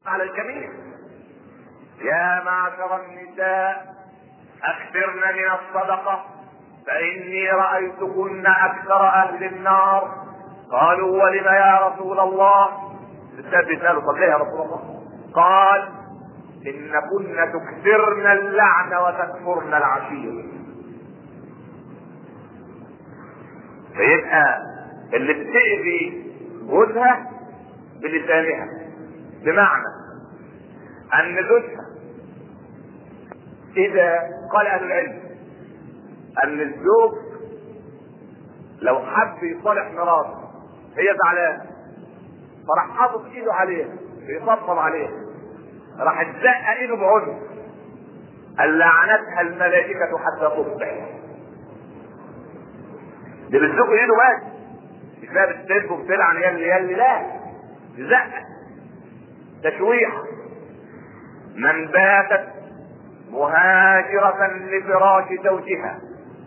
على الجميع يا معشر النساء اكثرن من الصدقه فاني رايتكن اكثر اهل النار قالوا ولم يا رسول الله السبب سالوا طب ليه يا رسول الله قال ان كن تكثرن اللعن وتكفرن العشير فيبقى اللي بتأذي جوزها بلسانها بمعنى ان زوجها اذا قال اهل العلم ان الزوج لو حب يصالح مراته هي زعلانه فراح حاطط ايده عليها بيطبطب عليها راح تزق ايده بعنف قال لعنتها الملائكة حتى تصبح دي بتزق ايده بس مش بقى بتسب وبتلعن يلي يلي لا زق تشويح من باتت مهاجرة لفراش زوجها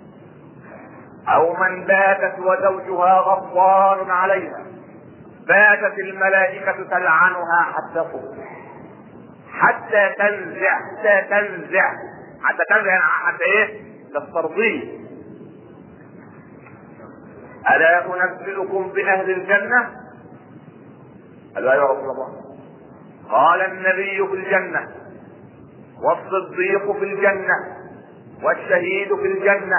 او من باتت وزوجها غضبان عليها باتت الملائكة تلعنها حتى تصبح حتى تنزع حتى تنزع حتى تنزع يعني حتى ايه تسترضيه ألا أنبئكم بأهل الجنة؟ قالوا يا رسول الله قال النبي في الجنة والصديق في الجنة والشهيد في الجنة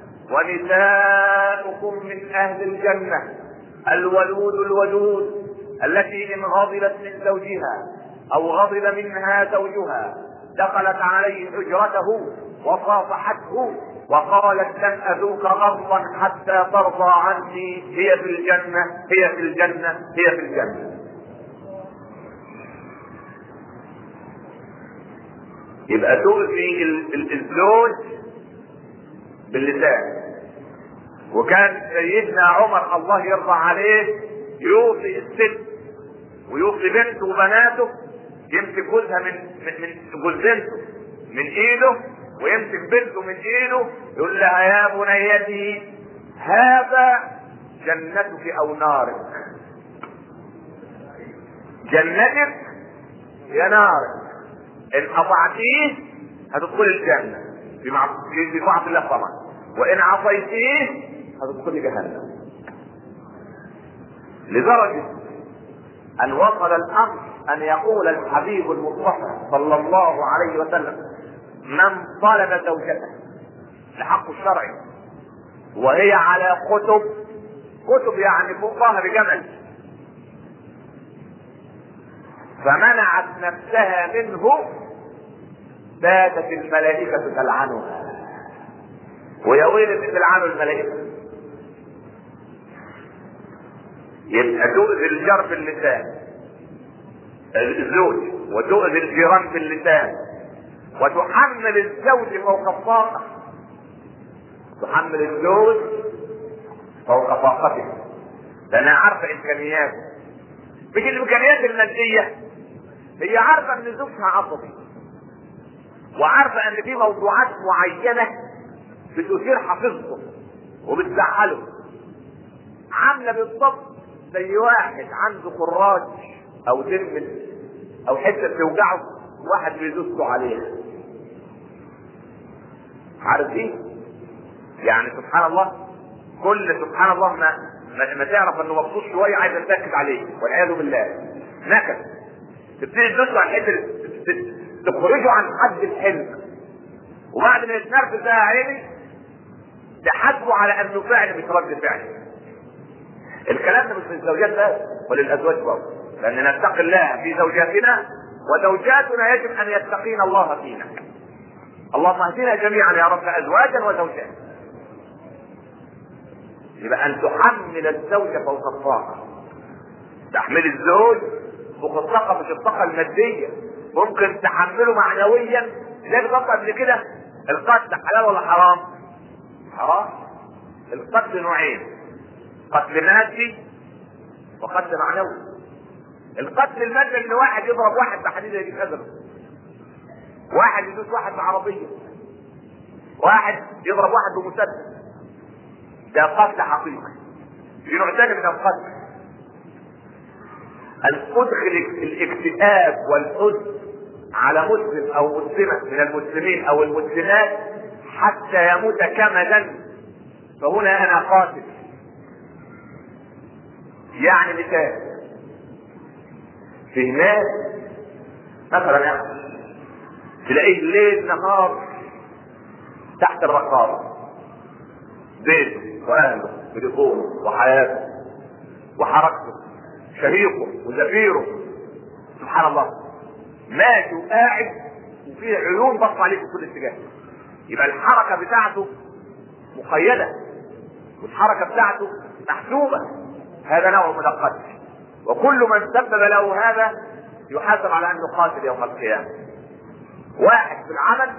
ونساؤكم من أهل الجنة الولود الودود التي إن غضبت من زوجها أو غضب منها زوجها دخلت عليه حجرته وصافحته وقالت لن أذوق غضبا حتى ترضى عني هي في الجنة هي في الجنة هي في الجنة يبقى تؤذي الزوج باللسان وكان سيدنا عمر الله يرضى عليه يوصي الست ويوصي بنته وبناته يمسك جوزها من من من جوزنته من ايده ويمسك بنته من ايده يقول لها يا بنيتي هذا جنتك او نارك جنتك يا نارك ان اطعتيه هتدخل الجنه في في طاعه الله طبعا وان عصيتيه هتدخل جهنم لدرجه ان وصل الامر ان يقول الحبيب المصطفى صلى الله عليه وسلم من طلب زوجته لحق الشرعي وهي على كتب كتب يعني فوق ظهر جمل فمنعت نفسها منه باتت الملائكة تلعنها ويا ويل تلعنوا الملائكة يبقى تؤذي الجار باللسان الزوج وتؤذي الجيران باللسان وتحمل الزوج فوق الطاقة تحمل الزوج فوق طاقته لأنها عارفة إمكانياته مش الإمكانيات المادية هي عارفة إن زوجها عصبي وعارفة إن في موضوعات معينة بتثير حفيظته وبتزعله عاملة بالضبط زي واحد عنده خراج أو دم أو حتة بتوجعه واحد بيدوسه عليها عارفين يعني سبحان الله كل سبحان الله ما ما, ما تعرف انه مبسوط شويه عايز تنكد عليه والعياذ بالله نكد تبتدي تدوس على الحته تخرجه عن حد الحلم وبعد ما يتنرفز ده يا عيني تحاسبه على انه فعل مش رد فعل الكلام ده مش للزوجات بس وللازواج برضه لان نتقي الله في زوجاتنا وزوجاتنا يجب ان يتقين الله فينا اللهم اهدنا جميعا يا رب ازواجا وزوجات يبقى ان تحمل الزوجة فوق الطاقة تحمل الزوج فوق الطاقة مش الطاقة المادية ممكن تحمله معنويا زي بالظبط قبل كده القتل حلال ولا حرام؟ حرام القتل نوعين قتل مادي وقتل معنوي القتل المادي ان واحد يضرب واحد بحديده يجيب اجره واحد يدوس واحد بعربيه واحد يضرب واحد بمسدس ده قتل حقيقي في نوع ثاني من القتل ان ادخل الاكتئاب والحزن على مسلم او مسلمه من المسلمين او المسلمات حتى يموت كمدا فهنا انا قاتل يعني مثال في ناس مثلا يعني تلاقيه ليل نهار تحت الرقابه بيته واهله تليفونه وحياته وحركته شهيقه وزفيره سبحان الله ماشي وقاعد وفيه عيون بص عليه في كل اتجاه يبقى الحركه بتاعته مقيده والحركه بتاعته محسوبه هذا نوع من القتل وكل من سبب له هذا يحاسب على انه قاتل يوم القيامه واحد في العمل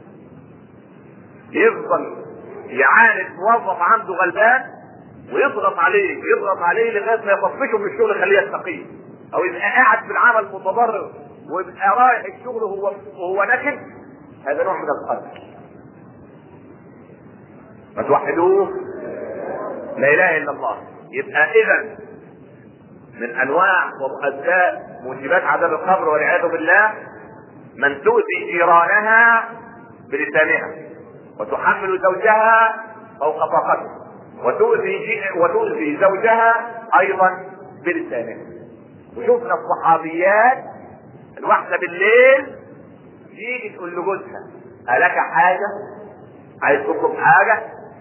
يفضل يعاند موظف عنده غلبان ويضغط عليه يضغط عليه لغايه ما يطفشه من الشغل يخليه يستقيل او يبقى قاعد في العمل متضرر ويبقى رايح الشغل وهو وهو نكد هذا نوع من القتل ما توحدوه لا اله الا الله يبقى اذا من انواع ومؤدات موجبات عذاب القبر والعياذ بالله من تؤذي جيرانها بلسانها وتحمل زوجها فوق طاقته وتؤذي وتؤذي زوجها ايضا بلسانها وشفنا الصحابيات الواحدة بالليل تيجي تقول لجوزها ألك حاجة؟ عايز تطلب حاجة؟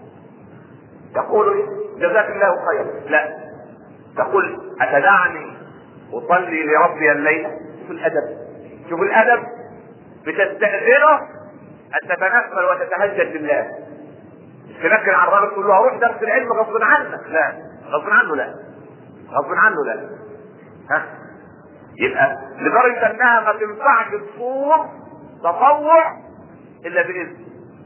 يقول جزاك الله خيرا لا تقول أتدعني أصلي لربي الليلة شوف الأدب شوف الأدب بتستأذنه أن تتنفل وتتهجد بالله مش تنكر على الراجل تقول له روح درس العلم غصب عنك لا غصب عنه لا غصب عنه لا ها يبقى لدرجة انها ما تنفعش تصوم تطوع الا باذن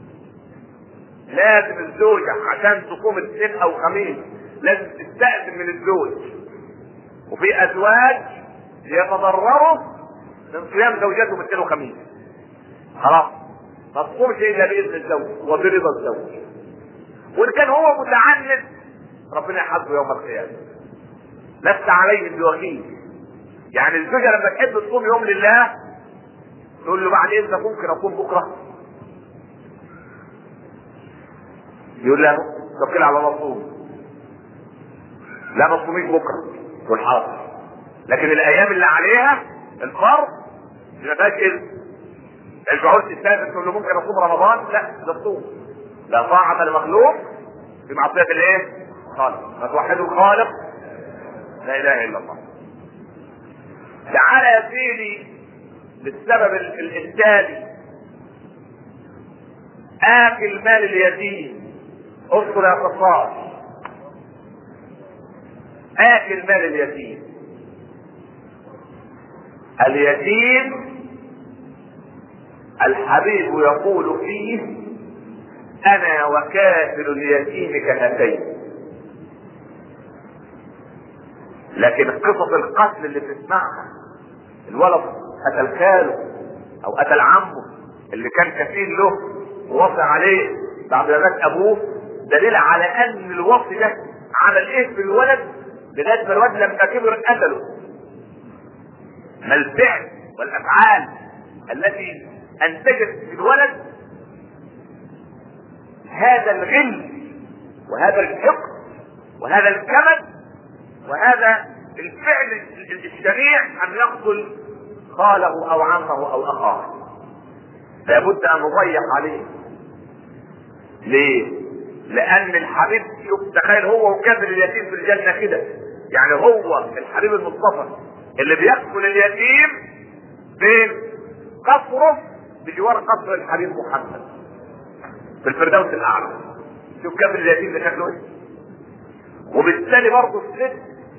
لازم الزوجة عشان تقوم الاثنين او خميس لازم تستأذن من الزوج وفي ازواج يتضرروا من صيام زوجاتهم الاثنين وخميس خلاص ما تصومش الا باذن الزوج وبرضا الزوج وان كان هو متعنت ربنا يحاسبه يوم القيامه لست عليه بوكيل يعني الزوجة لما تحب تصوم يوم لله تقول له بعد اذنك ممكن اصوم بكره يقول لها توكل على الله صوم لا ما تصوميش بكره تقول حاضر لكن الايام اللي عليها الفرض ما فيهاش اذن الجعول تستاذن تقول له ممكن اصوم رمضان لا ده تصوم لا طاعة لمخلوق في معصية الايه؟ خالق ما توحدوا الخالق لا اله الا الله تعالى يا سيدي للسبب التالي اكل مال اليتيم اذكر يا قصاص اكل مال اليتيم اليتيم الحبيب يقول فيه انا وكافل اليتيم كهاتين لكن قصص القتل اللي بنسمعها الولد قتل خاله او قتل عمه اللي كان كفيل له ووصى عليه بعد ما مات ابوه دليل على ان الوصي ده عمل ايه في الولد لغايه ما الولد لما كبر قتله ما الفعل والافعال التي انتجت في الولد هذا الغل وهذا الحقد وهذا الكمد وهذا الفعل الشنيع ان يقتل خاله او عمه او اخاه لابد ان نضيق عليه ليه لان الحبيب تخيل هو وكافر اليتيم في الجنه كده يعني هو الحبيب المصطفى اللي بيقتل اليتيم بين قصره بجوار قصر الحبيب محمد في الفردوس الاعلى شوف كافر اليتيم ده شكله ايه وبالتالي برضه الست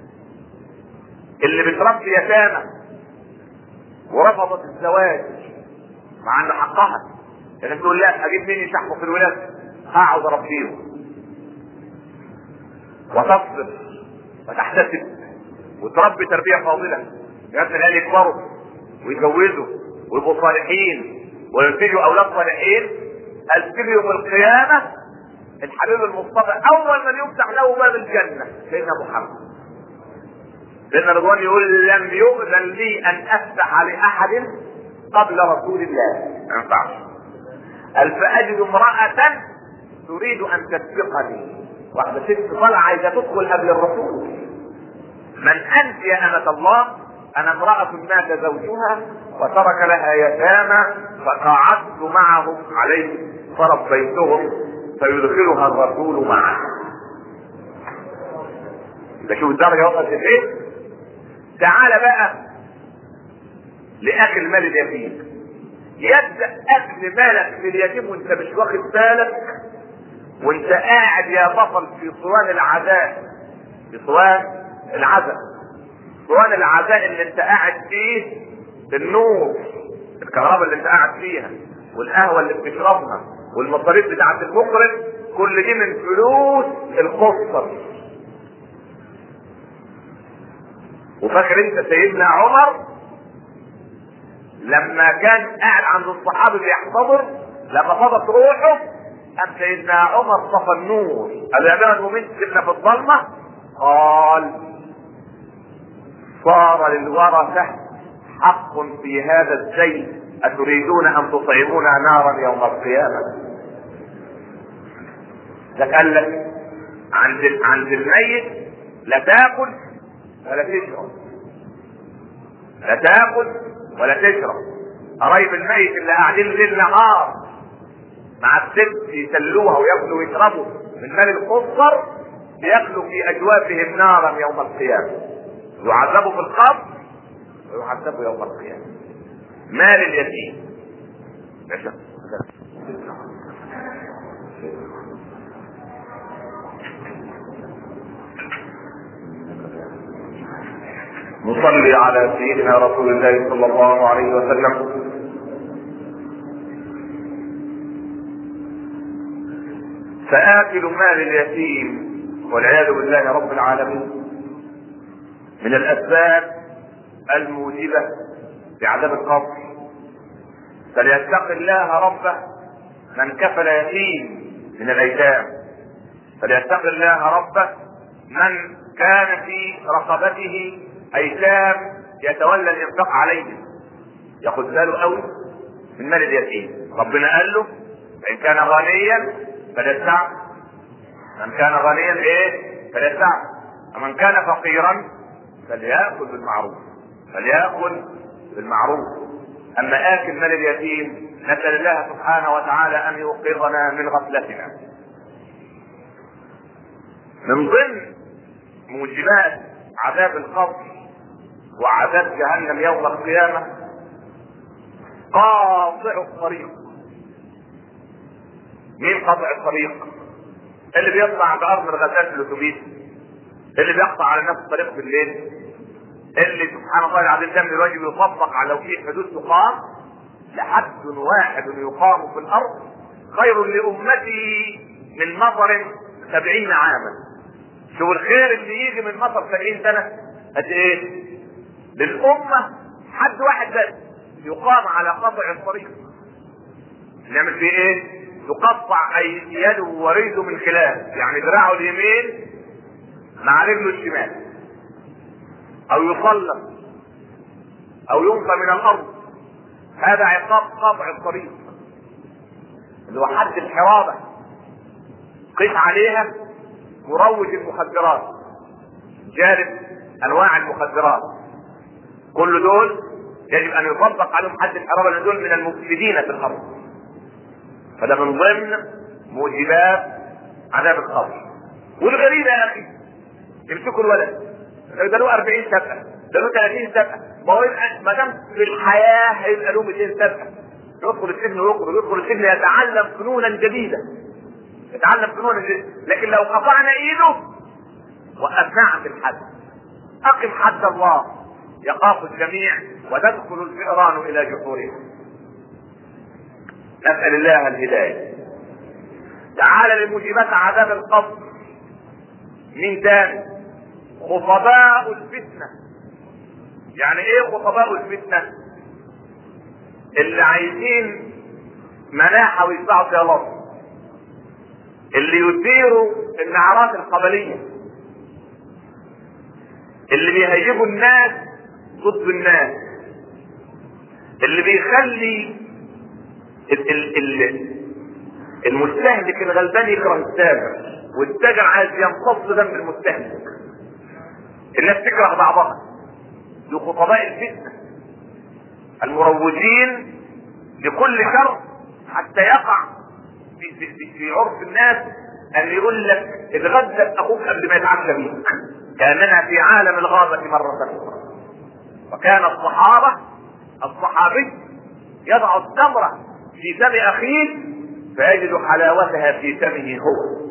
اللي بتربي يتامى ورفضت الزواج مع ان حقها لكن تقول لا اجيب مين يشحفوا في الولاد هقعد اربيهم وتصبر وتحتسب وتربي تربيه فاضله لغايه العيال يكبروا ويتجوزوا ويبقوا صالحين وينتجوا اولاد صالحين هل تيجي يوم القيامه الحبيب المصطفى اول من يفتح له باب الجنه سيدنا محمد سيدنا رضوان يقول لم يؤذن لي ان افتح لاحد قبل رسول الله ما ينفعش قال فاجد امراه تريد ان تسبقني واحده ست طالعه عايزه تدخل قبل الرسول من انت يا امه الله انا امراه مات زوجها وترك لها يتامى فقعدت معهم عليه فربيتهم فيدخلها الرسول معه ده شوف الدرجه وصلت لايه تعال بقى لاكل مال اليتيم يبدا اكل مالك من اليتيم وانت مش واخد بالك وانت قاعد يا بطل في صوان العزاء في صوان العزاء صوان العزاء اللي انت قاعد فيه النور الكهرباء اللي انت قاعد فيها والقهوه اللي بتشربها والمصاريف بتاعت المخرج كل دي من فلوس القصر وفاكر انت سيدنا عمر لما كان قاعد عند الصحابه بيحتضر لما فضت روحه قام سيدنا عمر طفى النور قال يا امير المؤمنين سيبنا في الظلمه قال صار للورثه حق في هذا الزيت اتريدون ان تطعمونا نارا يوم القيامه ده قال لك عند عند الميت لا تاكل ولا تشرب لا تاكل ولا تشرب قرايب الميت اللي قاعدين ليل نهار مع الست يسلوها وياكلوا ويشربوا من مال القصر بياكلوا في اجوافهم نارا يوم القيامه يعذبوا في القبر ويعذبوا يوم القيامه مال اليتيم نصلي على سيدنا رسول الله صلى الله عليه وسلم فآكل مال اليتيم والعياذ بالله رب العالمين من الأسباب الموجبة لعذاب القبر فليتق الله ربه من كفل يتيم من الأيتام فليتق الله ربه من كان في رقبته ايتام يتولى الانفاق عليهم ياخد باله قوي من مال اليتيم ربنا قال له فان كان غنيا فليستعف من كان غنيا ايه فليستعف ومن كان فقيرا فليأكل بالمعروف فليأكل بالمعروف اما اكل مال اليتيم نسأل الله سبحانه وتعالى ان يوقظنا من غفلتنا من ضمن موجبات عذاب القبر وعذاب جهنم يوم القيامة قاطع الطريق مين قاطع الطريق اللي بيطلع بأرض الغزال في الأتوبيس اللي بيقطع على نفس الطريق بالليل اللي سبحان الله العظيم ده من الواجب يطبق على لو في حدود تقام لحد واحد يقام في الأرض خير لأمتي من مطر سبعين عاما شوف الخير اللي يجي من مطر سبعين سنة قد ايه للأمة حد واحد بس يقام على قطع الطريق نعمل فيه ايه يقطع اي يده ورجله من خلاف يعني ذراعه اليمين مع رجله الشمال او يسلط او ينفى من الارض هذا عقاب قطع الطريق اللي هو حد الحرابة قيس عليها مروج المخدرات جالب انواع المخدرات كل دول يجب ان يطبق عليهم حد الحرابة لان دول من المفسدين في الارض فده من ضمن موجبات عذاب القبر والغريبة يا اخي يمسكوا الولد ده له 40 سبقة ده له 30 سبقة ما هو ما دام في الحياة هيبقى له 200 سبقة يدخل السجن ويخرج يدخل السجن يتعلم فنونا جديدة يتعلم فنونا جديدة لكن لو قطعنا ايده وقفناه عند الحد اقم حد الله يخاف الجميع وتدخل الفئران الى جحورها نسأل الله الهداية تعالى لموجبات عذاب القبر مين تاني خطباء الفتنة يعني ايه خطباء الفتنة اللي عايزين مناحة ويدفعوا فيها لفظ اللي يثيروا النعرات القبلية اللي بيهيجوا الناس ضد الناس اللي بيخلي ال ال ال المستهلك الغلبان يكره التاجر والتاجر عايز يمتص دم المستهلك الناس تكره بعضها دي خطباء الفتنه المروجين لكل شر حتى يقع في, في, في, في عرف الناس ان يقول لك اتغدى اخوك قبل ما يتعشى بيك كاننا في عالم الغابه مره اخرى وكان الصحابه الصحابي يضع التمره في فم اخيه فيجد حلاوتها في فمه هو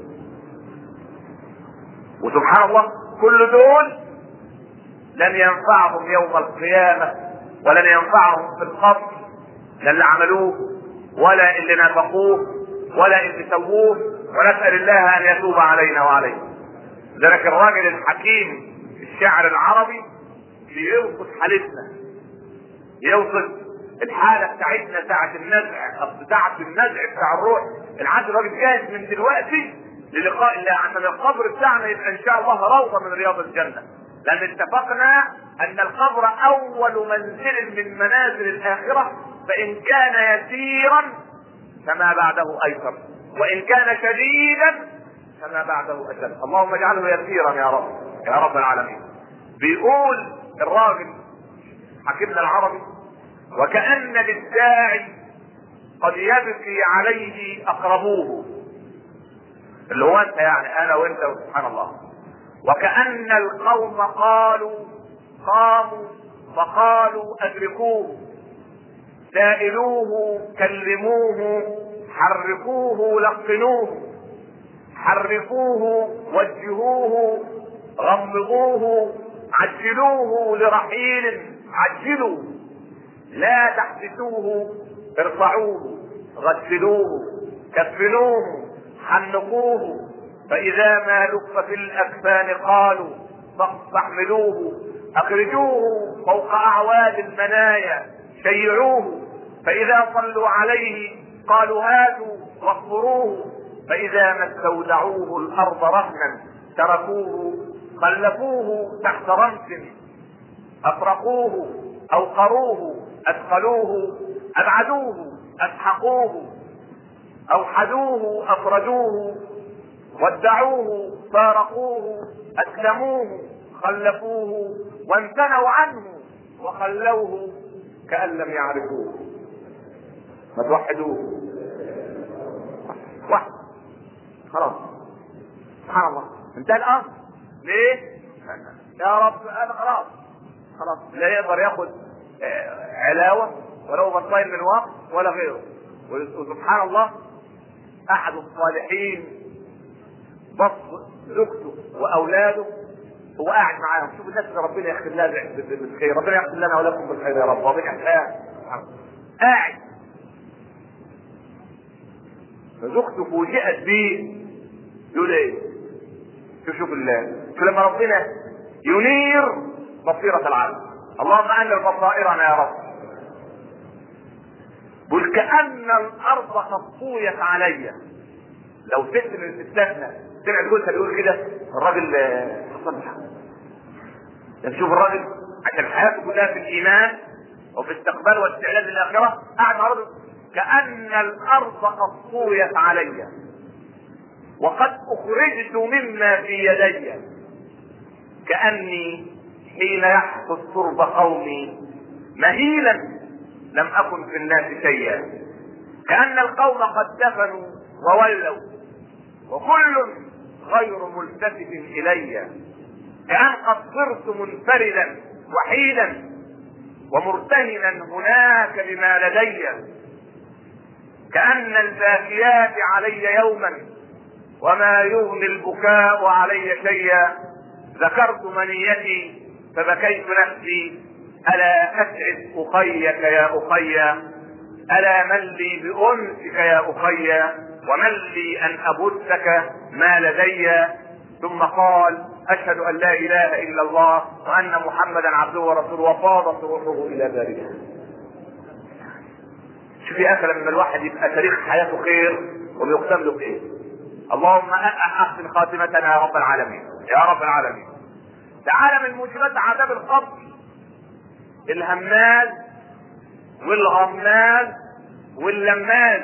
وسبحان الله كل دول لن ينفعهم يوم القيامه ولن ينفعهم في القبر لا اللي عملوه ولا اللي نافقوه ولا اللي سووه ونسال الله ان يتوب علينا وعليكم ذلك الراجل الحكيم الشاعر العربي بيوصف حالتنا يوصف الحالة بتاعتنا ساعة النزع ساعة النزع بتاع الروح العبد الراجل جاهز من دلوقتي للقاء الله عشان القبر بتاعنا يبقى ان شاء الله روضة من رياض الجنة لان اتفقنا ان القبر اول منزل من منازل الاخرة فان كان يسيرا فما بعده ايسر وان كان شديدا فما بعده اشد اللهم اجعله يسيرا يا رب يا رب العالمين بيقول الراجل حكيمنا العربي وكأن للداعي قد يبكي عليه أقربوه اللي هو أنت يعني أنا وأنت سبحان الله وكأن القوم قالوا قاموا فقالوا أدركوه سائلوه كلموه حركوه لقنوه حركوه وجهوه غمضوه عجلوه لرحيل عجلوا لا تحبسوه ارفعوه غسلوه كفنوه حنقوه فإذا ما لف في الأكفان قالوا فاحملوه أخرجوه فوق أعواد المنايا شيعوه فإذا صلوا عليه قالوا هاتوا واصبروه فإذا ما استودعوه الأرض رهنا تركوه خلفوه تحت رمس أفرقوه أوقروه أدخلوه أبعدوه أسحقوه أوحدوه أخرجوه ودعوه فارقوه أسلموه خلفوه وامتنوا عنه وخلوه كأن لم يعرفوه ما توحدوه واحد خلاص سبحان الله انتهى الامر ليه؟ يا رب انا خلاص خلاص لا يقدر ياخد علاوه ولو بطين من وقت ولا غيره وسبحان الله احد الصالحين بص زوجته واولاده هو قاعد معاهم شوف الناس اللي ربنا يختم لها بالخير ربنا يختم لنا ولكم بالخير يا رب ربنا قاعد قاعد فزوجته فوجئت بيه يقول ايه؟ شوف شوف الله شوف لما ربنا ينير بصيرة العالم اللهم انر بصائرنا يا رب بل كأن الأرض قد طويت علي لو ست من ستاتنا سمعت جوزها بيقول كده الراجل حصل له شوف الراجل عشان حياته كلها في الإيمان وفي استقبال واستعداد للآخرة قاعد مع رجل كأن الأرض قد طويت علي وقد أخرجت مما في يدي كأني حين يحفظ ترب قومي مهيلا لم أكن في الناس شيئا كأن القوم قد دفنوا وولوا وكل غير ملتفت إلي كأن قد صرت منفردا وحيدا ومرتهنا هناك بما لدي كأن الباكيات علي يوما وما يغني البكاء علي شيئا ذكرت منيتي فبكيت نفسي ألا أسعد أخيك يا أخي ألا من لي بأنسك يا أخي ومن لي أن أبثك ما لدي ثم قال أشهد أن لا إله إلا الله وأن محمدا عبده ورسوله وفاضت روحه إلى ذلك شوف يا أخي لما الواحد يبقى تاريخ حياته خير وبيقسم له خير اللهم احسن خاتمتنا يا رب العالمين يا رب العالمين تعالى من موجبات عذاب القبر الهماز والغماز واللماز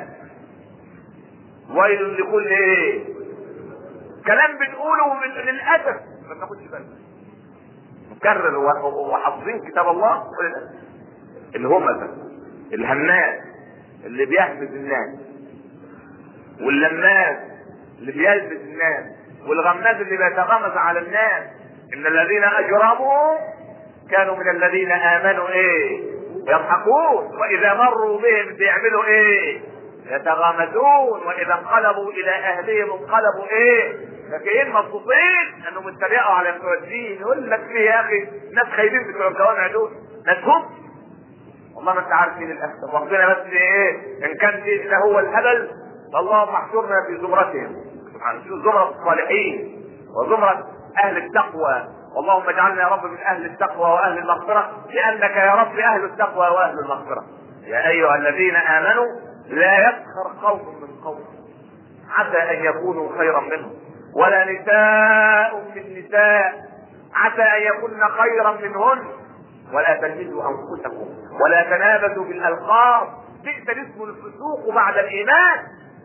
ويل لكل ايه كلام بنقوله من للاسف ما تاخدش بالك نكرر وحافظين كتاب الله اللي هم مثلا الهماز اللي بيهمز الناس واللماز اللي بيلبس الناس والغماز اللي بيتغمز على الناس ان الذين اجرموا كانوا من الذين امنوا ايه يضحكون واذا مروا بهم بيعملوا ايه يتغامزون واذا انقلبوا الى اهلهم انقلبوا ايه فاكرين مبسوطين انهم اتريقوا على بتوع الدين يقول لك في يا اخي ناس خايبين بتوع الجوامع دول ناس هم والله ما انت عارف مين الاسد ربنا بس ايه ان كان دي ده هو الهبل فاللهم احشرنا في زمرتهم سبحان زمرة الصالحين وزمرة اهل التقوى اللهم اجعلنا يا رب من اهل التقوى واهل المغفرة لانك يا رب اهل التقوى واهل المغفرة يا ايها الذين امنوا لا يسخر قوم من قوم عسى ان يكونوا خيرا منهم ولا نساء من نساء عسى ان يكون خيرا منهن ولا تلمزوا انفسكم ولا تنابزوا بالالقاب بئس الاسم الفسوق بعد الايمان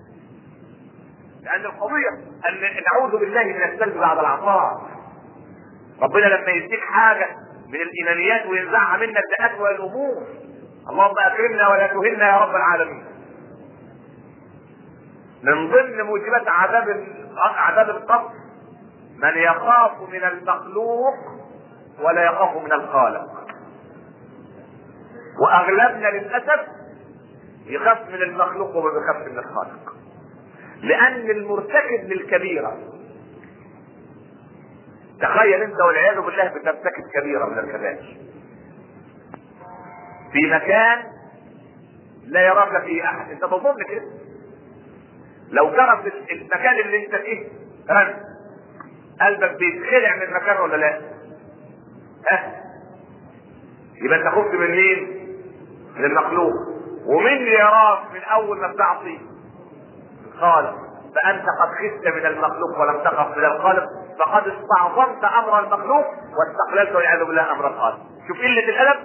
لان القضيه ان نعوذ بالله من السلب بعد العطاء ربنا لما يديك حاجه من الايمانيات وينزعها منك ده اسوء الامور اللهم اكرمنا ولا تهنا يا رب العالمين من ضمن موجبات عذاب عذاب القبر من يخاف من المخلوق ولا يخاف من الخالق واغلبنا للاسف يخاف من المخلوق وما بيخافش من الخالق لان المرتكب للكبيره تخيل انت والعياذ بالله بترتكب كبيره من الكبائر في مكان لا يراك فيه احد انت تظن كده لو جرت المكان اللي انت فيه رن قلبك بيتخلع من المكان ولا لا؟ ها؟ يبقى انت خفت من مين؟ من المخلوق ومين اللي يراك من اول ما بتعصي؟ الخالق فانت قد خفت من المخلوق ولم تخف من الخالق فقد استعظمت امر المخلوق واستقللت والعياذ بالله امر الخالق شوف قله الادب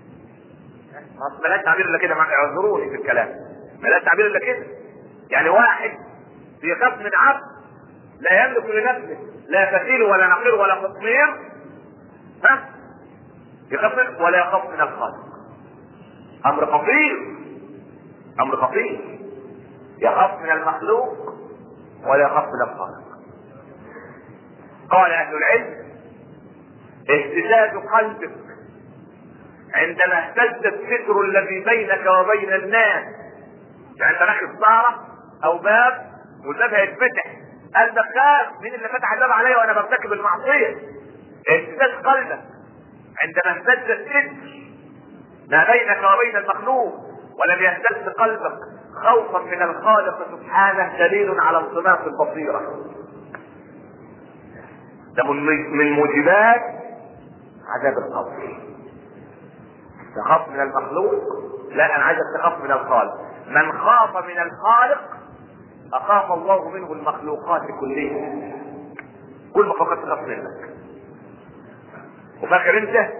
بلاش تعبير الا كده اعذروني في الكلام بلاش تعبير الا كده يعني واحد بيخاف من عبد لا يملك لنفسه لا فتيل ولا نقير ولا قطمير ها يخاف ولا يخاف من الخالق امر خطير امر خطير يخاف من المخلوق ولا يخاف من الخالق قال اهل العلم اهتزاز قلبك عندما اهتز الستر الذي بينك وبين الناس يعني انت داخل سهره او باب والباب هيتفتح قلبك خاف مين اللي فتح الباب عليا وانا برتكب المعصيه اهتزاز قلبك عندما اهتز الستر ما بينك وبين المخلوق ولم يهتز قلبك خوفا من الخالق سبحانه دليل على انصماس البصيره ده من موجبات عذاب القبر تخاف من المخلوق لا انا عايزك تخاف من الخالق من خاف من الخالق اخاف الله منه المخلوقات كلها كل مخلوقات تخاف منك وفاكر انت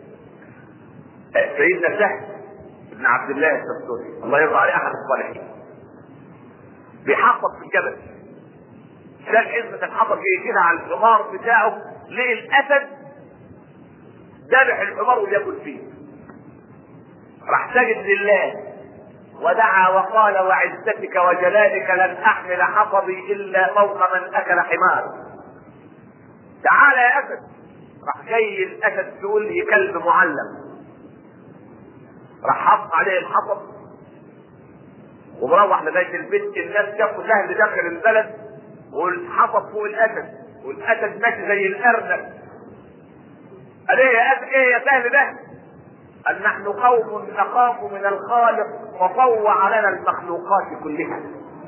سيدنا سهل بن عبد الله الدستوري الله يرضى عليه احد الصالحين بيحفظ في الجبل شال حزمة الحطب جاي كده على الحمار بتاعه لقي الاسد ذبح الحمار وبياكل فيه راح سجد لله ودعا وقال وعزتك وجلالك لن احمل حطبي الا فوق من اكل حمار تعال يا اسد راح جاي الاسد تقول لي كلب معلم راح حط عليه الحطب ومروح لغايه البيت الناس شافوا سهل داخل البلد والحطب فوق الاسد والاسد ماشي زي الارنب قال ايه يا اسد ايه يا سهل ده قال نحن قوم نخاف من الخالق وطوع لنا المخلوقات كلها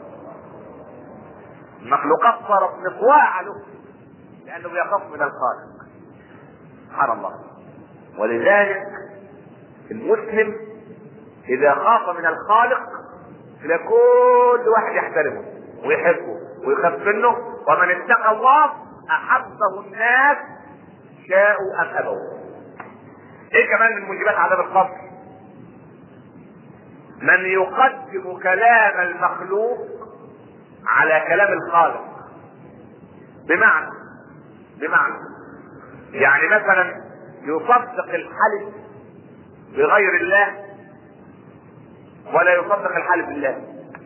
المخلوقات صارت مطواعة له لأنه بيخاف من الخالق سبحان الله ولذلك المسلم إذا خاف من الخالق تلاقي كل واحد يحترمه ويحبه ويخاف منه ومن اتقى الله أحبه الناس شاءوا ام ابوا ايه كمان من موجبات عذاب القبر من يقدم كلام المخلوق على كلام الخالق بمعنى بمعنى يعني مثلا يصدق الحلف بغير الله ولا يصدق الحلف بالله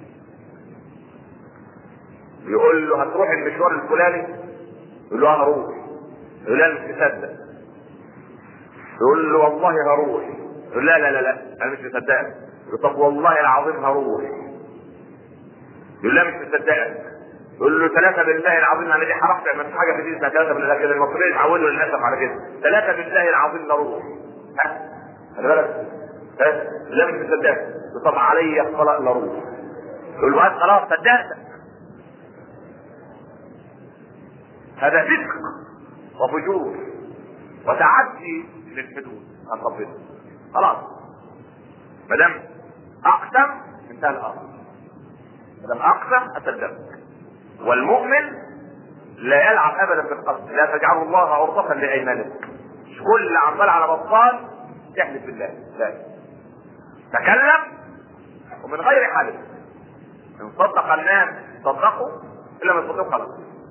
يقول له هتروح المشوار الفلاني يقول له هروح يقول لا مش مصدق يقول له والله هروح يقول لا لا لا لا انا مش مصدقك يقول طب والله العظيم هروح يقول لا مش مصدقك يقول له ثلاثة بالله العظيم انا دي حرفت ما فيش حاجة في دي اسمها ثلاثة بالله كده المصريين اتعودوا للأسف على كده ثلاثة بالله العظيم نروح ها خلي بالك ها لا مش مصدقك طب علي الصلاة نروح يقول له هات خلاص صدقتك هذا فسق وفجور وتعدي للحدود عن ربنا خلاص ما دام اقسم انتهى الامر ما دام اقسم اصدقك والمؤمن لا يلعب ابدا بالقسم لا تجعلوا الله عرضة لايمانكم مش كل عمال على بطال يحلف بالله لا تكلم ومن غير حلف ان صدق الناس صدقوا الا من صدق خلق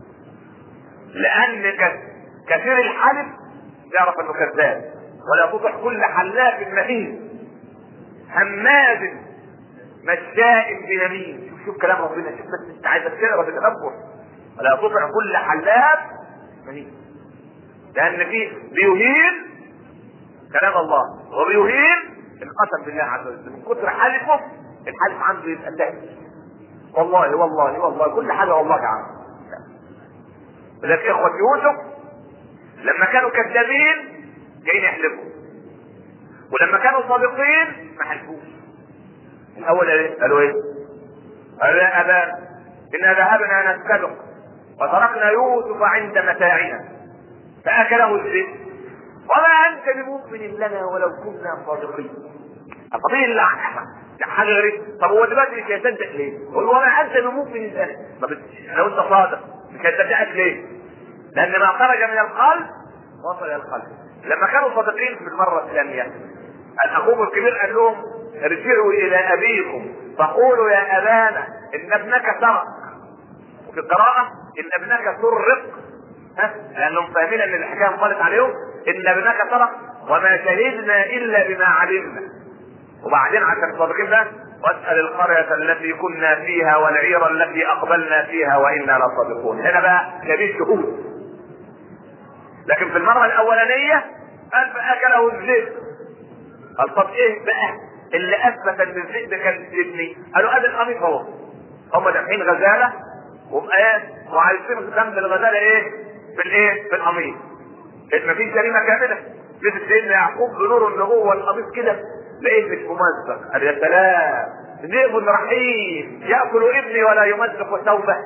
لان كثير الحلف يعرف انه كذاب ولا تطع كل حلاف مهين هماز مشاء بيمين شوف شوف كلام ربنا شوف بس انت عايز تقرا بتدبر ولا تطع كل حلاف مهين لان في بيهين كلام الله وبيهين القسم بالله عز وجل من كتر حلفه الحلف عنده يبقى سهل والله والله والله كل حاجه والله عنه لذلك اخوة يوسف لما كانوا كذابين جايين يحلفوا ولما كانوا صادقين ما حلفوش الاول ايه قالوا ايه قالوا يا ابانا انا ذهبنا نستبق وتركنا يوسف عند متاعنا فاكله الذئب وما انت بمؤمن لنا ولو كنا صادقين الطبيعي اللي حاجه غريبه طب هو دلوقتي مش هيصدق ليه؟ قول وما انت بمؤمن لنا لو انت صادق مش هيصدقك ليه؟ لان ما خرج من القلب وصل الى القلب لما كانوا صادقين في المره الثانيه اخوهم الكبير قال لهم ارجعوا الى ابيكم فقولوا يا ابانا ان ابنك سرق وفي القراءه ان ابنك سرق ها لانهم فاهمين ان الحكايه انطلت عليهم ان ابنك سرق وما شهدنا الا بما علمنا وبعدين عشان الصادقين ده واسال القريه التي كنا فيها والعير التي اقبلنا فيها وانا لصادقون هنا بقى كبير شهود لكن في المره الاولانيه قال فاكله الذئب قال طب ايه بقى اللي اثبت ان الذئب كان ابني قالوا ادي القميص اهو هم دافعين غزاله وبقى وعايزين ذنب الغزاله ايه بالايه بالقميص مفيش جريمه كامله مثل سيدنا يعقوب بنور النبوه والقميص كده لقيت مش ممزق قال يا سلام ذئب رحيم ياكل ابني ولا يمزق ثوبه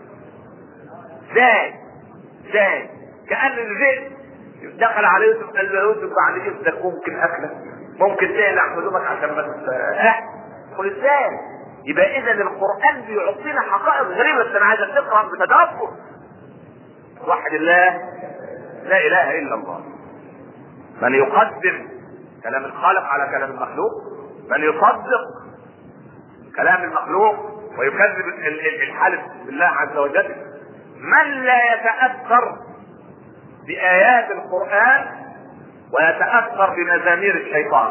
ازاي ازاي كان الذئب دخل على يوسف قال له يوسف بعد اذنك ممكن اكلك ممكن تقلع هدومك عشان ما اه قل ازاي يبقى اذا القران بيعطينا حقائق غريبه بس انا عايزك تقرا بتدبر وحد الله لا اله الا الله من يقدم كلام الخالق على كلام المخلوق من يصدق كلام المخلوق ويكذب الحلف بالله عز وجل من لا يتاثر بآيات القرآن ويتأثر بمزامير الشيطان.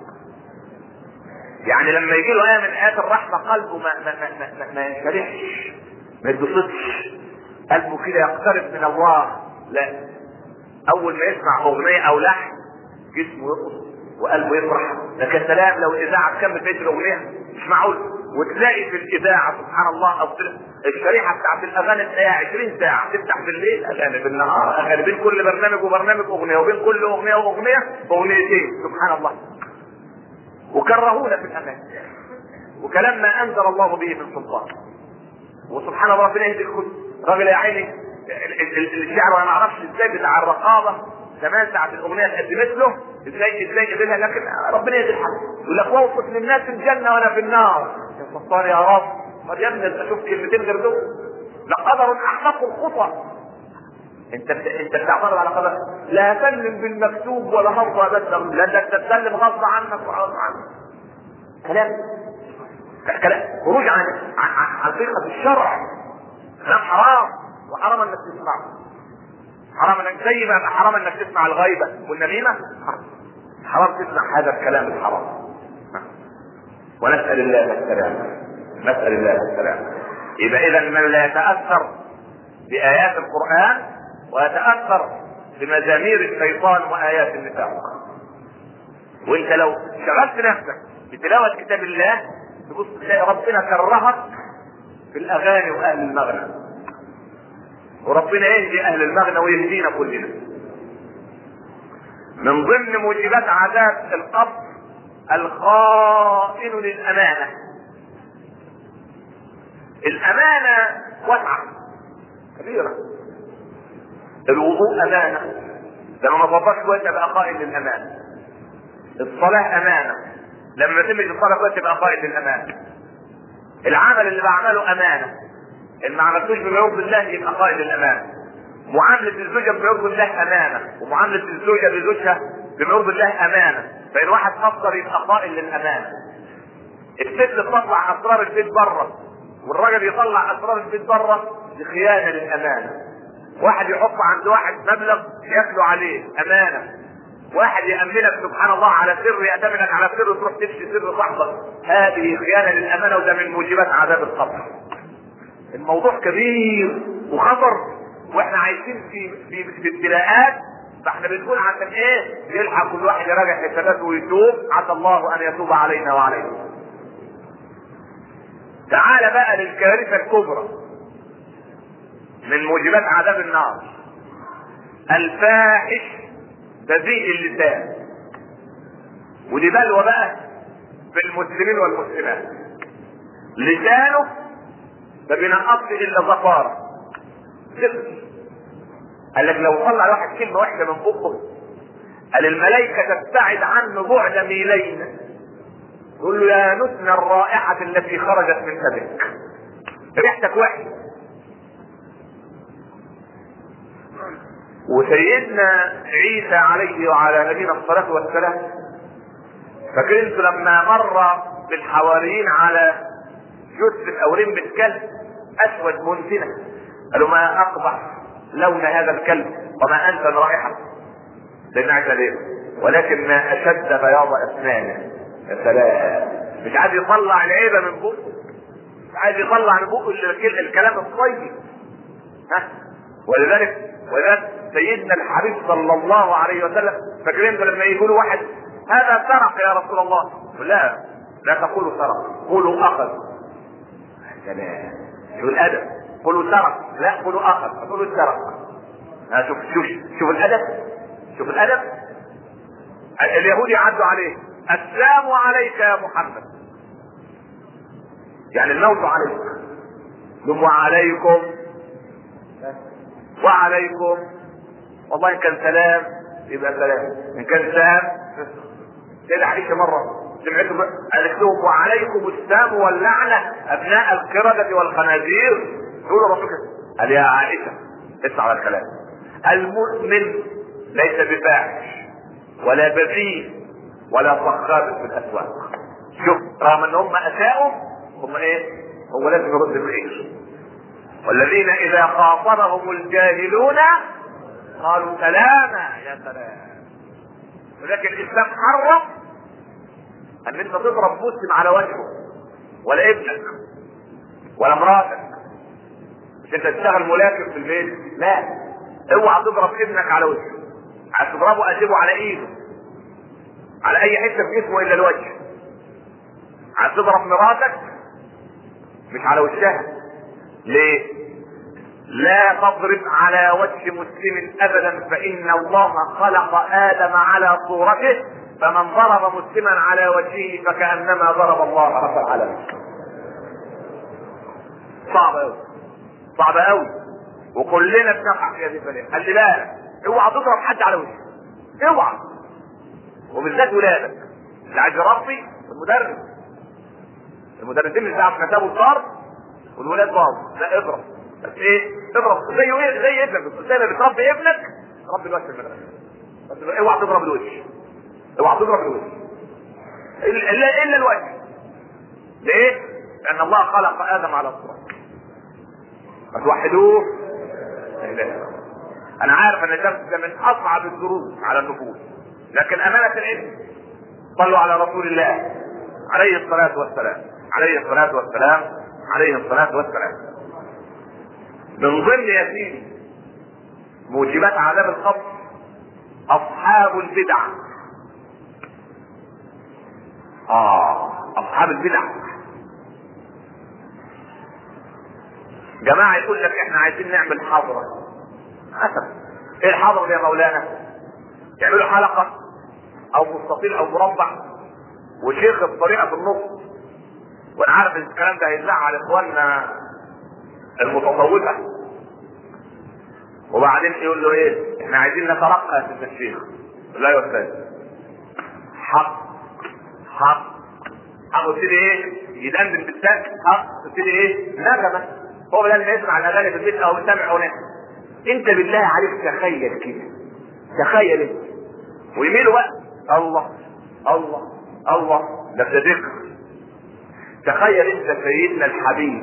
يعني لما يجي له آية من آيات الرحمة قلبه ما ما ما ما, ما ينشرحش ما يتبسطش قلبه كده يقترب من الله لا أول ما يسمع أغنية أو لحن جسمه يرقص وقلبه يفرح لكن سلام لو الإذاعة تكمل بيت الأغنية مش معقول وتلاقي في الاذاعه سبحان الله او الشريحه بتاعت الاغاني تلاقيها 20 ساعه تفتح بالليل اغاني بالنهار اغاني بين كل برنامج وبرنامج اغنيه وبين كل اغنيه واغنيه اغنيتين سبحان الله وكرهونا في الاغاني وكلام ما انزل الله به من سلطان وسبحان الله ربنا يهدي الكل راجل يا عيني الشعر انا ما اعرفش ازاي بتاع الرقابه زمان ساعة الأغنية اتقدمت له ازاي ازاي قبلها لكن ربنا يهدي الحق يقول لك واوصف للناس في الجنة وأنا في النار يا ستار يا رب طب يا ابني انت شوف كلمتين غير دول لقدر احمق الخطى انت بت... انت بتعترض على قدر لا سلم بالمكتوب ولا هرضى ابدا لا ده انت تسلم غصب عنك وغصب عنك كلام كلام خروج عن عن عن عن طريقه الشرع كلام حرام وحرام انك تسمعه حرام انك زي ما يبقى حرام انك تسمع الغيبه والنميمه حرام حرام تسمع هذا الكلام الحرام ونسال الله السلامه نسال الله السلامه يبقى اذا من لا يتاثر بايات القران ويتاثر بمزامير الشيطان وايات النفاق وانت لو شغلت نفسك بتلاوه كتاب الله تبص تلاقي ربنا كرهك في الاغاني واهل المغنى وربنا يهدي اهل المغنى ويهدينا كلنا من ضمن موجبات عذاب القبر الخائن للامانه الامانه واسعه كبيره الوضوء امانه لما ما تفضلش كويس تبقى قائل للامانه الصلاه امانه لما تمت الصلاه كويس تبقى قائل للامانه العمل اللي بعمله امانه ان ما عملتوش بما يرضي الله يبقى قائل للامانه معامله الزوجه بما يرضي الله امانه ومعامله الزوجه لزوجها بما يرضي الله امانه فان واحد قصر يبقى قائل للامانه الست تطلع اسرار البيت بره والراجل يطلع اسرار البيت بره دي خيانه للامانه واحد يحط عند واحد مبلغ ياكله عليه امانه واحد يأمنك سبحان الله على سر يأتمنك على سر تروح تفشي سر صاحبك هذه خيانة للأمانة وده من موجبات عذاب القبر الموضوع كبير وخطر واحنا عايشين في في في ابتلاءات فاحنا بنقول عشان ايه يلحق كل واحد يراجع حساباته ويتوب عسى الله ان يتوب علينا وعليكم تعال بقى للكارثه الكبرى من موجبات عذاب النار الفاحش بذيء اللسان ودي بلوى بقى في المسلمين والمسلمات لسانه ما بينقصش الا زفاره زفر قال لك لو طلع واحد كلمه واحده من بقه قال الملائكه تبتعد عنه بعد ميلين يقول له يا نتن الرائحه التي خرجت من فمك ريحتك وحشه وسيدنا عيسى عليه وعلى نبينا الصلاة والسلام فاكرين انتوا لما مر بالحواريين على جثة او رمة كلب اسود منتنة قالوا ما اقبح لون هذا الكلب وما انت رائحة سيدنا عيسى ليه ولكن ما اشد بياض اسنانه يا سلام مش عايز يطلع العيبة من بقه مش عايز يطلع من بقه الكلام الطيب ها ولذلك ولذلك سيدنا الحبيب صلى الله عليه وسلم فاكرين لما يقولوا واحد هذا سرق يا رسول الله لا لا تقولوا سرق قولوا اخذ سلام شوف الادب قولوا سرق لا قولوا اخذ قولوا سرق ها شوف شوف شوف الادب شوف الادب اليهود يعدوا عليه السلام عليك يا محمد يعني الموت عليك ثم وعليكم وعليكم والله ان كان سلام يبقى سلام ان كان سام سيدة عائشة مرة سمعتهم قالت لهم وعليكم السام واللعنة ابناء القردة والخنازير يقول ربك قال يا عائشة اسمع على الكلام المؤمن ليس بفاحش ولا بذيء ولا صخاب في الاسواق شوف رغم ان هم اساءوا هم ايه هو لازم يرد الخير والذين اذا خاطبهم الجاهلون قالوا سلاما يا سلام ولكن الاسلام حرم ان انت تضرب مسلم على وجهه ولا ابنك ولا مراتك مش انت تشتغل ملاكم في البيت لا اوعى تضرب ابنك على وجهه عايز تضربه قلبه على ايده على اي حته في جسمه الا الوجه عايز تضرب مراتك مش على وشها ليه لا تضرب على وجه مسلم ابدا فان الله خلق ادم على صورته فمن ضرب مسلما على وجهه فكانما ضرب الله رب العالمين صعب قوي صعب قوي وكلنا بنقع في هذه البلاء خلي بالك اوعى تضرب حد على وجهه اوعى وبالذات ولادك اللي عايز يربي المدرس المدرسين مش بيعرفوا كتابه الضرب والولاد باظ لا اضرب بس ايه اضرب زي ايه زي ابنك زي ما بتربي ابنك ربي الوجه في المدرسه بس اوعى تضرب الوش اوعى تضرب الوش الا الا إلا الوجه ليه؟ لان الله خلق ادم على الصراط فتوحدوه لا اله الا الله انا عارف ان الدرس ده من اصعب الدروس على النفوس لكن امانه العلم صلوا على رسول الله عليه الصلاه والسلام عليه الصلاه والسلام عليه الصلاه والسلام من ضمن يا سيدي موجبات عذاب القبر اصحاب البدع اه اصحاب البدع جماعه يقول لك احنا عايزين نعمل حضره حسب ايه الحضره دي يا مولانا يعملوا حلقه او مستطيل او مربع وشيخ الطريقه في النص وانا عارف ان الكلام ده هيزعل اخواننا المتصوفه وبعدين يقول له ايه احنا عايزين نترقى في الشيخ لا يا استاذ حق حق حق يبتدي ايه يدندن بالسك حق يبتدي ايه نغمه هو بدل ما يسمع الاغاني في البيت او يسمع اغنيه انت بالله عليك تخيل كده تخيل انت ويميله بقى الله الله الله ده ده ذكر تخيل انت سيدنا الحبيب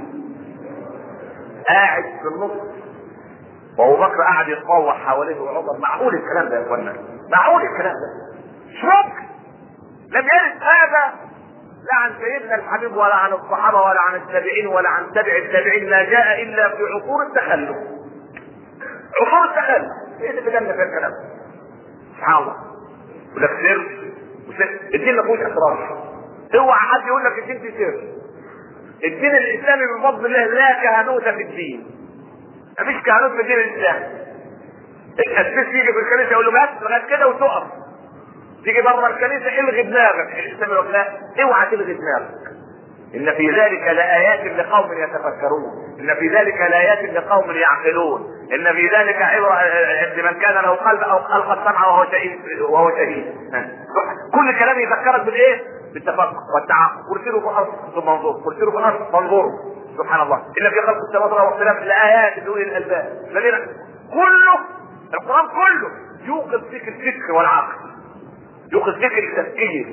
قاعد في النص وابو بكر قاعد يتطوع حواليه وعمر معقول الكلام ده يا اخوانا معقول الكلام ده مش ممكن لم يرد هذا لا عن سيدنا الحبيب ولا عن الصحابه ولا عن التابعين ولا عن تابع التابعين لا جاء الا في عصور التخلف عصور التخلف ايه اللي بدلنا في الكلام سبحان الله يقول لك سر وسر الدين ما فيهوش اسرار اوعى حد يقول لك الدين فيه سر الدين الاسلامي بفضل الله لا كهنوت في الدين مفيش كهنوت في الدين الاسلامي الاساس يجي في الكنيسه يقول له بس لغايه كده وتقف تيجي بره الكنيسه الغي دماغك الاسلام يقول لا اوعى تلغي دماغك ان في ذلك لايات لقوم يتفكرون ان في ذلك لايات لقوم يعقلون ان في ذلك عبره لمن كان له قلب او القى السمع وهو شهيد وهو شهيد كل كلام يذكرك بالايه؟ بالتفكر والتعقل كرسيله في الارض ثم انظروا كرسيله في الارض فانظروا سبحان الله ان في خلق السماوات والارض واختلاف الايات لاولي الالباب الذين كله القران كله يوقظ فيك الفكر والعقل يوقظ فيك التفكير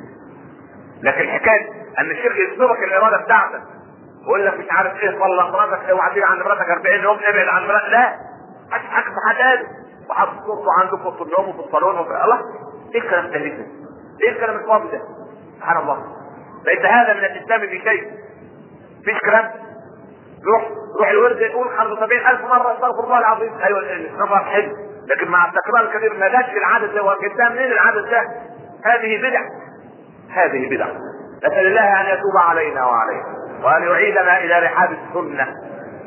لكن الحكايه ان الشيخ يسلبك الاراده بتاعتك ويقول لك مش عارف ايه طلق مراتك اوعى تيجي عند مراتك 40 يوم ابعد عن مراتك لا محدش حاجه في حاجه وحاطط صورته عندكم في النوم وفي الصالون وفي الله ايه الكلام ده ليه؟ ايه الكلام الفاضي ده؟ سبحان الله ليس هذا من الاسلام في شيء مفيش كلام روح روح الورد يقول 75000 مره استغفر الله العظيم ايوه الاستغفار حلو لكن مع التكرار الكبير ما جاتش العدد ده وجدتها منين العدد ده؟ هذه بدع هذه بدع نسال الله ان يتوب علينا وعليكم وان يعيدنا الى رحاب السنه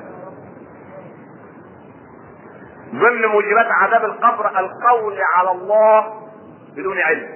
ضمن موجبات عذاب القبر القول على الله بدون علم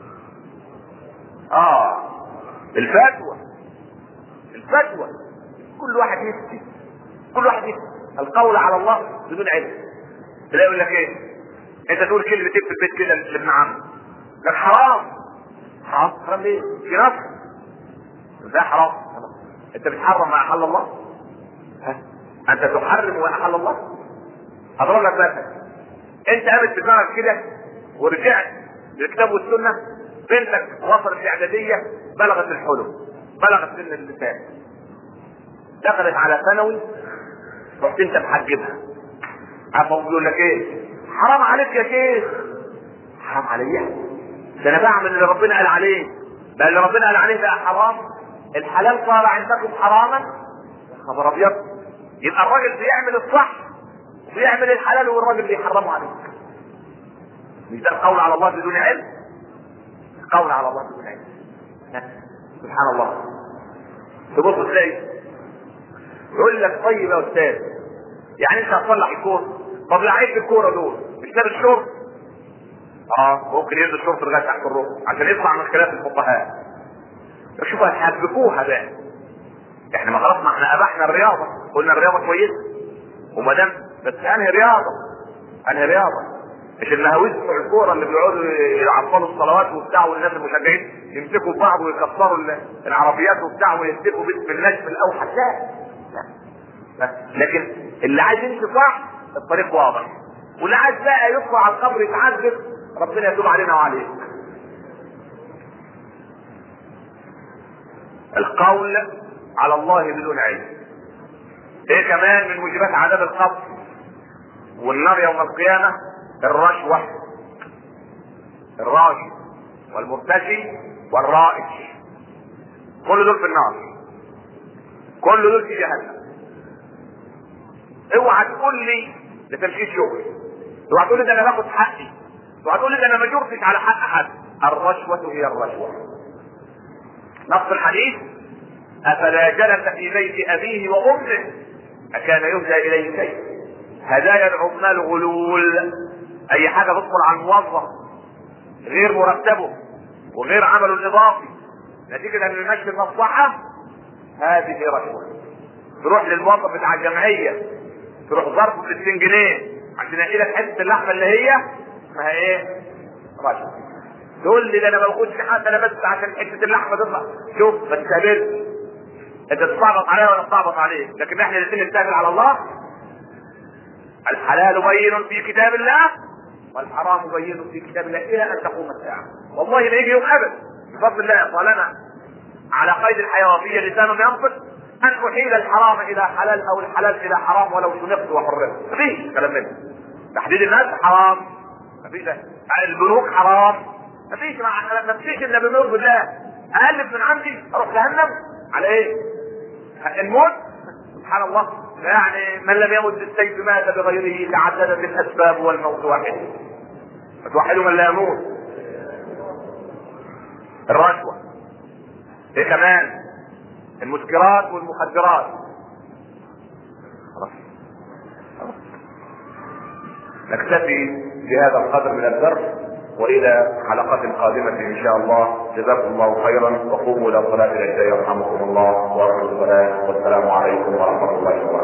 اه الفتوى الفتوى كل واحد يفتي كل واحد يفتي القول على الله بدون علم تلاقي يقول لك ايه انت تقول كلمتين في البيت كده لابن عمك لك حرام حرام حرام ليه في نص ده حرام انت بتحرم ما احل الله ها انت تحرم ما احل الله اضرب لك مثلا انت قامت في دماغك كده ورجعت للكتاب والسنه بنتك وصلت الاعداديه بلغت الحلم بلغت سن اللسان دخلت على ثانوي رحت انت محجبها عارف يقول لك ايه حرام عليك يا شيخ حرام عليا ده انا بعمل اللي ربنا قال عليه ده اللي ربنا قال عليه بقى حرام الحلال صار عندكم حراما يا خبر ابيض يبقى الراجل بيعمل الصح وبيعمل الحلال والراجل بيحرمه عليك مش ده القول على الله بدون علم القول على الله بدون علم سبحان الله تبص تلاقي يقول لك طيب يا استاذ يعني انت هتصلح الكوره طب لعيبه الكوره دول مش لابس شورت اه ممكن ينزل شورت لغايه تحت الركبه عشان يطلع من خلاف الفقهاء شوف هتحبكوها بقى احنا ما خلاص ما احنا ابحنا الرياضه قلنا الرياضه كويسه وما دام بس انهي رياضه انهي رياضه مش النهاويز بتوع الكوره اللي بيقعدوا يعطلوا الصلوات وبتاع والناس المشجعين يمسكوا في بعض ويكسروا العربيات وبتاع ويهتفوا باسم النجم الاوحد لا لا لكن اللي عايز يمشي صح الطريق واضح واللي عايز بقى يدخل على القبر يتعذب ربنا يتوب علينا وعليك القول على الله بدون علم ايه كمان من موجبات عذاب القبر والنار يوم القيامة الرشوة الراشي والمرتشي والرائج كل دول في النار كل دول في جهنم اوعى تقول لي ده تمشيط شغل اوعى تقول لي ده انا باخد حقي اوعى تقول لي ده انا ما جرتش على حق حد الرشوة هي الرشوة نص الحديث افلا جلس في بيت ابيه وامه اكان يهدى اليه شيء هدايا العمال غلول اي حاجه تدخل على الموظف غير مرتبه وغير عمله الاضافي نتيجه ان يمشي المصلحه هذه رشوه تروح للموظف بتاع الجمعيه تروح ظرفه ب 60 جنيه عشان يلاقي لك حته اللحمه اللي هي اسمها ايه؟ رشوه تقول لي ده انا ما باخدش حتى انا بس عشان حته اللحمه تطلع شوف ما تستهبلش انت تستعبط عليها ولا تستعبط عليك لكن احنا الاثنين نستهبل على الله الحلال بين في كتاب الله والحرام بين في كتاب الله الى ان تقوم الساعه والله لا يجي يوم ابدا بفضل الله طالما على قيد الحياه وفي لسان ينطق ان احيل الحرام الى حلال او الحلال الى حرام ولو شنقت وحرمت مفيش كلام منه تحديد الناس حرام مفيش البنوك حرام مفيش ما فيش الا بنور بالله الف من عندي اروح جهنم على ايه؟ الموت سبحان الله يعني من لم يمت بالسيف مات بغيره تعددت الاسباب والموت واحد فتوحد من لا يموت الرشوة ايه كمان المسكرات والمخدرات خلاص خلاص نكتفي بهذا القدر من الدرس والى حلقة قادمة ان شاء الله جزاكم الله خيرا وقوموا الى صلاة العشاء يرحمكم الله وارجو الصلاة والسلام عليكم ورحمة الله وبركاته